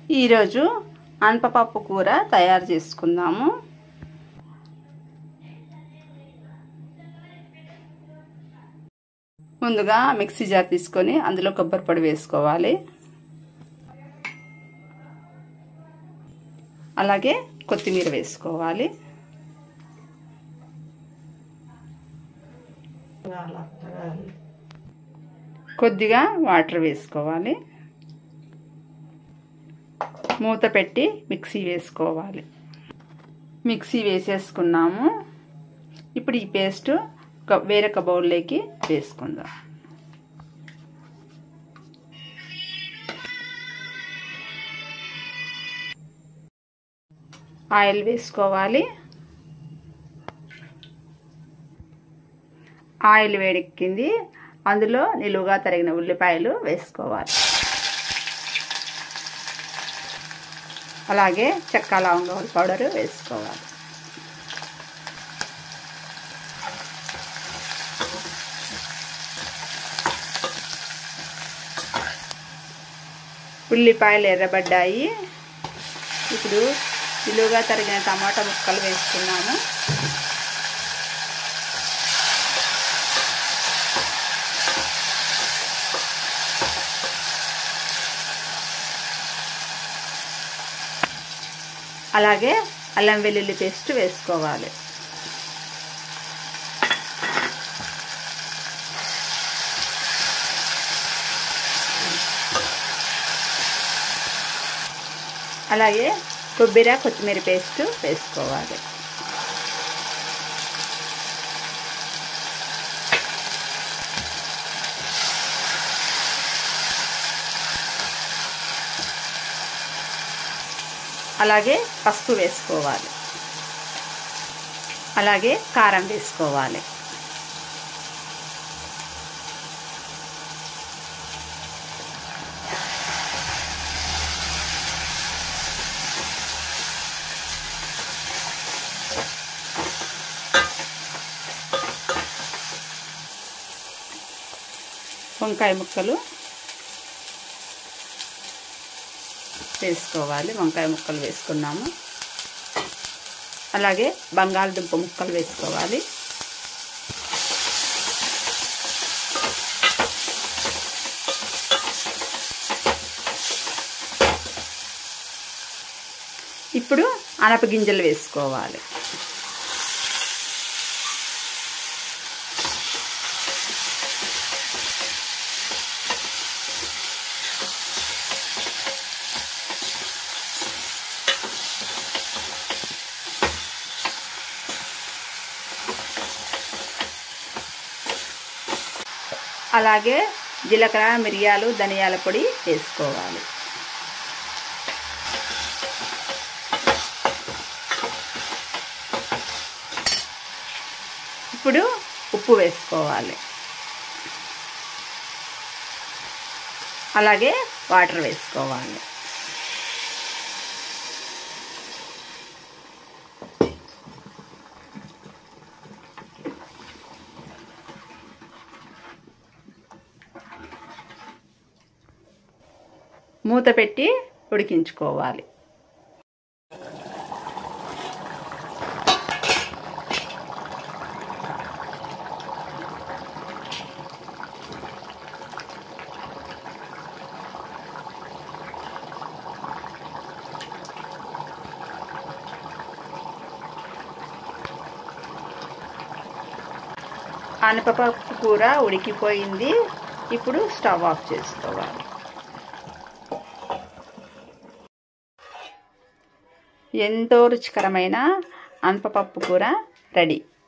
ఈరోజు అనపపప్పు కూర తయారు చేసుకుందాము ముందుగా మిక్సీ జార్ తీసుకొని అందులో కొబ్బరి పొడి వేసుకోవాలి అలాగే కొత్తిమీర వేసుకోవాలి కొద్దిగా వాటర్ వేసుకోవాలి మూత పెట్టి మిక్సీ వేసుకోవాలి మిక్సీ వేసేసుకున్నాము ఇప్పుడు ఈ పేస్ట్ వేరొక బౌల్లోకి వేసుకుందాం ఆయిల్ వేసుకోవాలి ఆయిల్ వేడెక్కింది అందులో నిలువుగా తరిగిన ఉల్లిపాయలు వేసుకోవాలి అలాగే చెక్క లవంగ పౌడర్ వేసుకోవాలి ఉల్లిపాయలు ఎర్రబడ్డాయి ఇప్పుడు నిలువుగా తరిగిన టమాటా ముక్కలు వేసుకున్నాము అలాగే అల్లం వెల్లుల్లి పేస్ట్ వేసుకోవాలి అలాగే కొబ్బరి కొత్తిమీర పేస్ట్ వేసుకోవాలి అలాగే పసుపు వేసుకోవాలి అలాగే కారం వేసుకోవాలి వంకాయ ముక్కలు వేసుకోవాలి వంకాయ ముక్కలు వేసుకున్నాము అలాగే బంగాళదుంప ముక్కలు వేసుకోవాలి ఇప్పుడు అనప గింజలు వేసుకోవాలి అలాగే జీలకర్ర మిరియాలు ధనియాల పొడి వేసుకోవాలి ఇప్పుడు ఉప్పు వేసుకోవాలి అలాగే వాటర్ వేసుకోవాలి మూత పెట్టి ఉడికించుకోవాలి అనపపప్పు కూర ఉడికిపోయింది ఇప్పుడు స్టవ్ ఆఫ్ చేసుకోవాలి ఎంతో రుచికరమైన అనపపప్పు కూర రెడీ